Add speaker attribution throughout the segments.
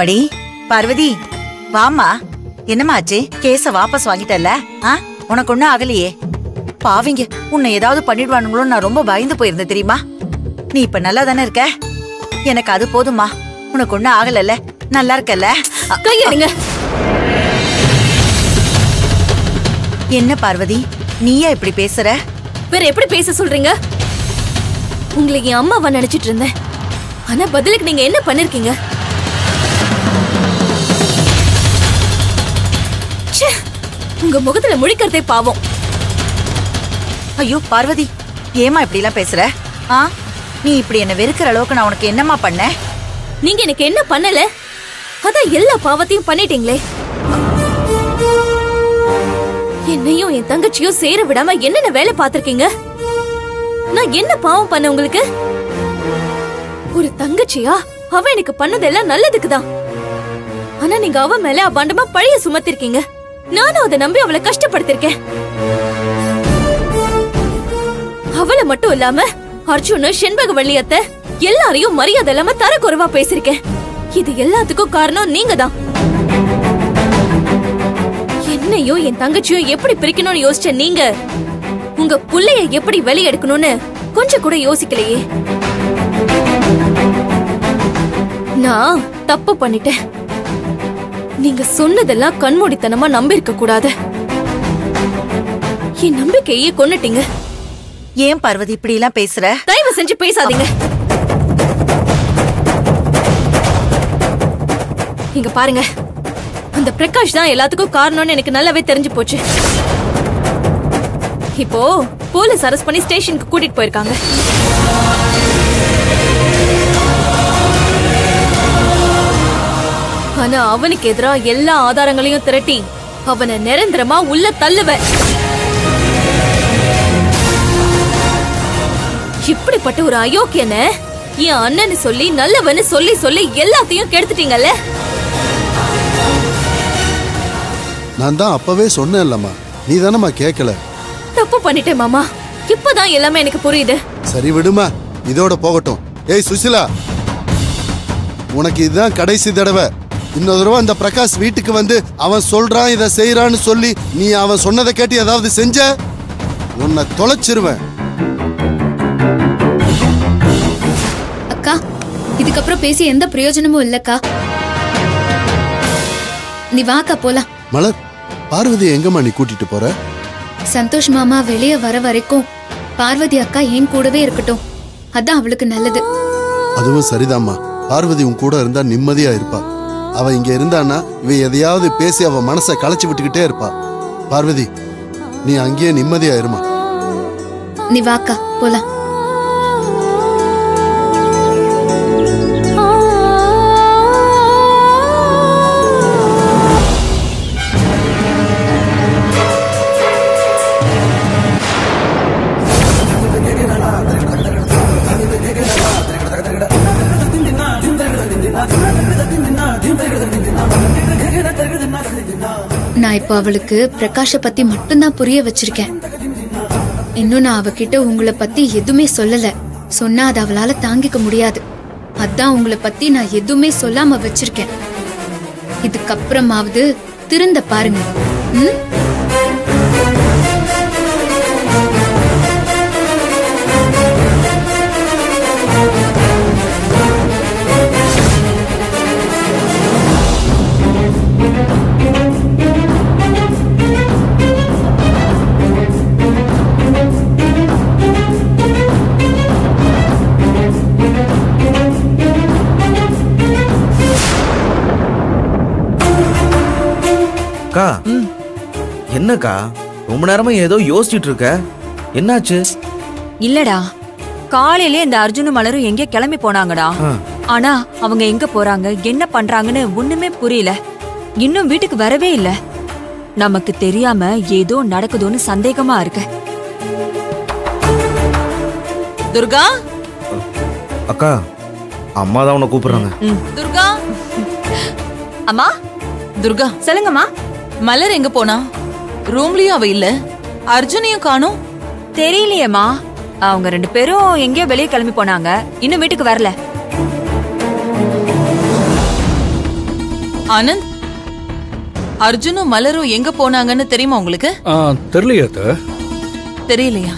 Speaker 1: அடி பார்வதி வாமா என்னமாச்சு கேஸ வாபஸ் வாங்கிட்டல்ல ஆ உனக்கு ஒண்ணும் ஆகலையே பாவிங்க உன்னை ஏதாவது பண்ணிடுவானுங்களோ நான் ரொம்ப பயந்து போயிருந்தேன் தெரியுமா நீ இப்ப நல்லா தானே இருக்க எனக்கு அது போதுமா உனக்கு ஒண்ணும் ஆகலல்ல நல்லா இருக்கல்ல அ,
Speaker 2: கையெடுங்க
Speaker 1: என்ன பார்வதி நீயா இப்படி பேசுற
Speaker 2: வேற எப்படி பேச சொல்றீங்க உங்களை என் அம்மாவா நினைச்சிட்டு இருந்தேன் ஆனா பதிலுக்கு நீங்க என்ன பண்ணிருக்கீங்க ச்சே, உங்க முகத்துல முழிக்கிறதே பாவம்
Speaker 1: ஐயோ பார்வதி ஏமா இப்படி எல்லாம் பேசுற ஆ நீ இப்படி என்ன வெறுக்கிற அளவுக்கு நான் உனக்கு என்னம்மா பண்ணேன்
Speaker 2: நீங்க எனக்கு என்ன பண்ணல அதான் எல்லா பாவத்தையும் பண்ணிட்டீங்களே என்னையும் என் தங்கச்சியும் சேர விடாம என்னென்ன வேலை பார்த்திருக்கீங்க நான் என்ன பாவம் பண்ண உங்களுக்கு ஒரு தங்கச்சியா அவ எனக்கு பண்ணதெல்லாம் நல்லதுக்கு தான் ஆனா நீங்க அவ மேல அபாண்டமா பழைய சுமத்திருக்கீங்க நானும் அதை நம்பி அவளை கஷ்டப்படுத்திருக்கேன் அவளை மட்டும் இல்லாம அர்ஜுன் செண்பகவள்ளி அத்தை எல்லாரையும் மரியாதை இல்லாம தர குறைவா பேசிருக்கேன் இது எல்லாத்துக்கும் காரணம் நீங்க தான் என்னையும் என் தங்கச்சியும் எப்படி பிரிக்கணும்னு யோசிச்ச நீங்க உங்க புள்ளைய எப்படி வெளியெடுக்கணும்னு கொஞ்சம் கூட யோசிக்கலையே நான் தப்பு பண்ணிட்டேன் நீங்க சொன்னதெல்லாம் கண்மூடித்தனமா நம்பியிருக்க கூடாது என் நம்பிக்கையே கொன்னுட்டீங்க
Speaker 1: ஏன் பார்வதி இப்படி எல்லாம் பேசுற
Speaker 2: தயவு செஞ்சு பேசாதீங்க இங்க பாருங்க அந்த பிரகாஷ் தான் எல்லாத்துக்கும் காரணம்னு எனக்கு நல்லாவே தெரிஞ்சு போச்சு இப்போ போலீஸ் அரெஸ்ட் பண்ணி ஸ்டேஷனுக்கு கூட்டிட்டு போயிருக்காங்க ஆனா அவனுக்கு எதிரா எல்லா ஆதாரங்களையும் திரட்டி அவனை நிரந்தரமா உள்ள தள்ளுவேன் இப்படிப்பட்ட ஒரு அயோக்கியன என் அண்ணன்னு சொல்லி நல்லவன்னு சொல்லி சொல்லி எல்லாத்தையும் கெடுத்துட்டீங்கல்ல
Speaker 3: நான் தான் அப்பவே சொன்னேன் இல்லம்மா நீ தானம்மா கேட்கல
Speaker 2: தப்பு பண்ணிட்டேன் மாமா இப்பதான் எல்லாமே எனக்கு புரியுது
Speaker 3: சரி விடுமா இதோட போகட்டும் ஏய் சுசிலா உனக்கு இதுதான் கடைசி தடவை இன்னொரு தடவை அந்த பிரகாஷ் வீட்டுக்கு வந்து அவன் சொல்றான் இதை செய்யறான்னு சொல்லி நீ அவன் சொன்னதை கேட்டு ஏதாவது செஞ்ச உன்னை தொலைச்சிருவேன்
Speaker 4: அக்கா இதுக்கப்புறம் பேசி எந்த பிரயோஜனமும் இல்லக்கா நீ வாக்கா போலாம்
Speaker 3: மலர் பார்வதி எங்கம்மா நீ கூட்டிட்டு போற
Speaker 4: சந்தோஷ் மாமா வெளியே வர வரைக்கும் பார்வதி அக்கா என் கூடவே இருக்கட்டும் அதான் அவளுக்கு நல்லது
Speaker 3: அதுவும் சரிதாம்மா பார்வதி உன் கூட இருந்தா நிம்மதியா இருப்பா அவ இங்க இருந்தான்னா இவ எதையாவது பேசி அவ மனசை களைச்சு விட்டுக்கிட்டே இருப்பா பார்வதி நீ அங்கேயே நிம்மதியா இருமா
Speaker 4: நீ வாக்கா போலாம் நான் இப்போ அவளுக்கு பிரகாஷ பத்தி மட்டும்தான் புரிய வச்சிருக்கேன் இன்னும் நான் அவகிட்ட உங்களை பத்தி எதுவுமே சொல்லல சொன்னா அது அவளால தாங்கிக்க முடியாது அதான் உங்களை பத்தி நான் எதுவுமே சொல்லாம வச்சிருக்கேன் இதுக்கப்புறமாவது திருந்த பாருங்க ம்?
Speaker 5: அக்கா என்னக்கா ரொம்ப நேரமா ஏதோ யோசிச்சுட்டு இருக்க என்னாச்சு
Speaker 6: இல்லடா காலையிலே இந்த அர்ஜுனும் மலரும் எங்க கிளம்பி போனாங்கடா
Speaker 5: ஆ.
Speaker 6: ஆனா அவங்க எங்க போறாங்க என்ன பண்றாங்கன்னு ஒண்ணுமே புரியல இன்னும் வீட்டுக்கு வரவே இல்ல நமக்கு தெரியாம ஏதோ நடக்குதோன்னு சந்தேகமா இருக்கு
Speaker 1: துர்கா
Speaker 5: அக்கா அம்மா தான் உன்னை கூப்பிடுறாங்க
Speaker 1: துர்கா
Speaker 6: அம்மா
Speaker 1: துர்கா
Speaker 6: சொல்லுங்கம்மா
Speaker 1: மலர் எங்க போனா ரூம்லயும் அவ இல்ல அர்ஜுனையும் காணோம்
Speaker 6: தெரியலையேம்மா அவங்க ரெண்டு பேரும் எங்கேயோ வெளியே கிளம்பி போனாங்க இன்னும் வீட்டுக்கு வரல
Speaker 7: ஆனந்த் அர்ஜுனும் மலரும் எங்க போனாங்கன்னு தெரியுமா உங்களுக்கு
Speaker 8: ஆ தெரியலையே அத்தை
Speaker 7: தெரியலையா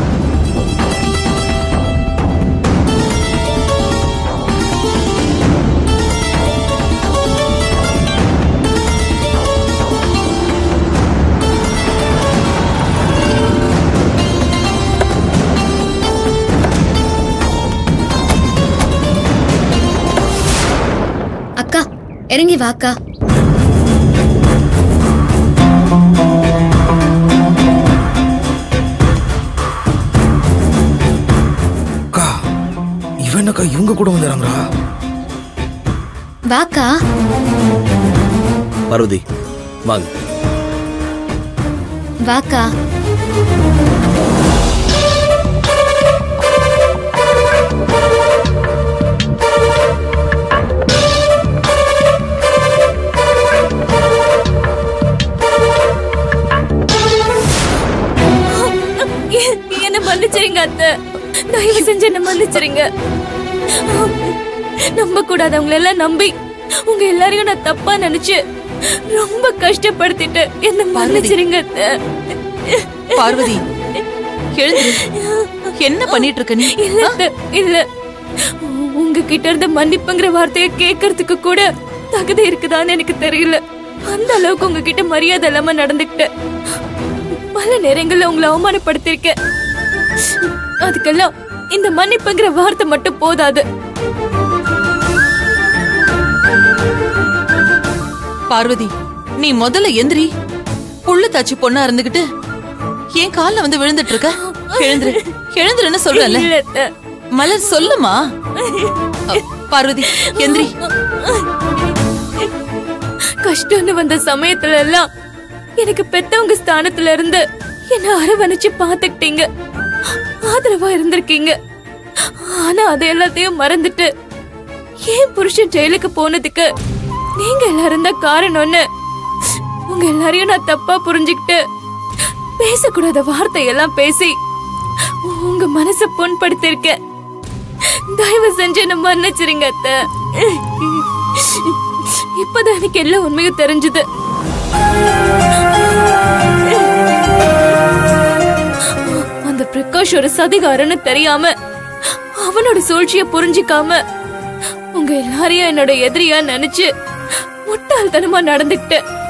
Speaker 4: அக்கா இறங்கி வாக்கா
Speaker 5: அக்கா இவன் என்னக்கா இவங்க கூட வந்துடுறாங்களா
Speaker 4: வாக்கா
Speaker 9: பார்வதி வாங்க
Speaker 4: வாக்கா
Speaker 2: எ- என்ன மன்னிச்சிருங்க அத்தை தயவு செஞ்சு என்ன மன்னிச்சிருங்க நம்ப கூடாதவங்கள எல்லாம் நம்பி உங்க எல்லாரையும் நான் தப்பா நினைச்சு ரொம்ப கஷ்டப்படுத்திட்டு என்ன மன்னிச்சிருங்க அத்தை
Speaker 7: பார்வதி எழுந்துரு என்ன பண்ணிட்டு இருக்க நீ
Speaker 2: இல்ல அத்தை, இல்ல உங்ககிட்ட இருந்த மன்னிப்புங்கிற வார்த்தையை கேட்கறதுக்கு கூட தகுதி இருக்குதான்னு எனக்கு தெரியல அந்த அளவுக்கு உங்ககிட்ட மரியாதை இல்லாம நடந்துக்கிட்டேன் பல நேரங்கள்ல உங்களை அவமானப்படுத்திருக்கேன் அதுக்கெல்லாம் இந்த மன்னிப்புங்கிற வார்த்தை மட்டும் போதாது
Speaker 7: பார்வதி நீ முதல்ல எந்திரி புள்ளு தாச்சி பொண்ணா இருந்துகிட்டு என் கால்ல வந்து விழுந்துட்டு இருக்க எழுந்துரு எழுந்துருன்னு சொல்றல
Speaker 2: இல்ல அத்தை.
Speaker 7: மலர் சொல்லுமா அ, பார்வதி எந்திரி
Speaker 2: கஷ்டம்னு வந்த சமயத்துல எல்லாம் எனக்கு பெத்தவங்க ஸ்தானத்துல இருந்து என்ன அரவணைச்சு பாத்துக்கிட்டீங்க ஆதரவா இருந்திருக்கீங்க ஆனா அது எல்லாத்தையும் மறந்துட்டு ஏன் புருஷன் ஜெயிலுக்கு போனதுக்கு நீங்க எல்லாரும் தான் காரணம்னு உங்க எல்லாரையும் நான் தப்பா புரிஞ்சுக்கிட்டு பேசக்கூடாத வார்த்தையெல்லாம் பேசி உங்க மனச புண்படுத்திருக்கேன் தயவு செஞ்சு என்ன மன்னிச்சிருங்க அத்தை இப்பதான் எனக்கு எல்லா உண்மையும் தெரிஞ்சது அந்த பிரகாஷ் ஒரு சதிகாரன்னு தெரியாம அவனோட சூழ்ச்சிய புரிஞ்சிக்காம உங்க எல்லாரையும் என்னோட எதிரியா நினைச்சு முட்டாள்தனமா நடந்துக்கிட்டேன்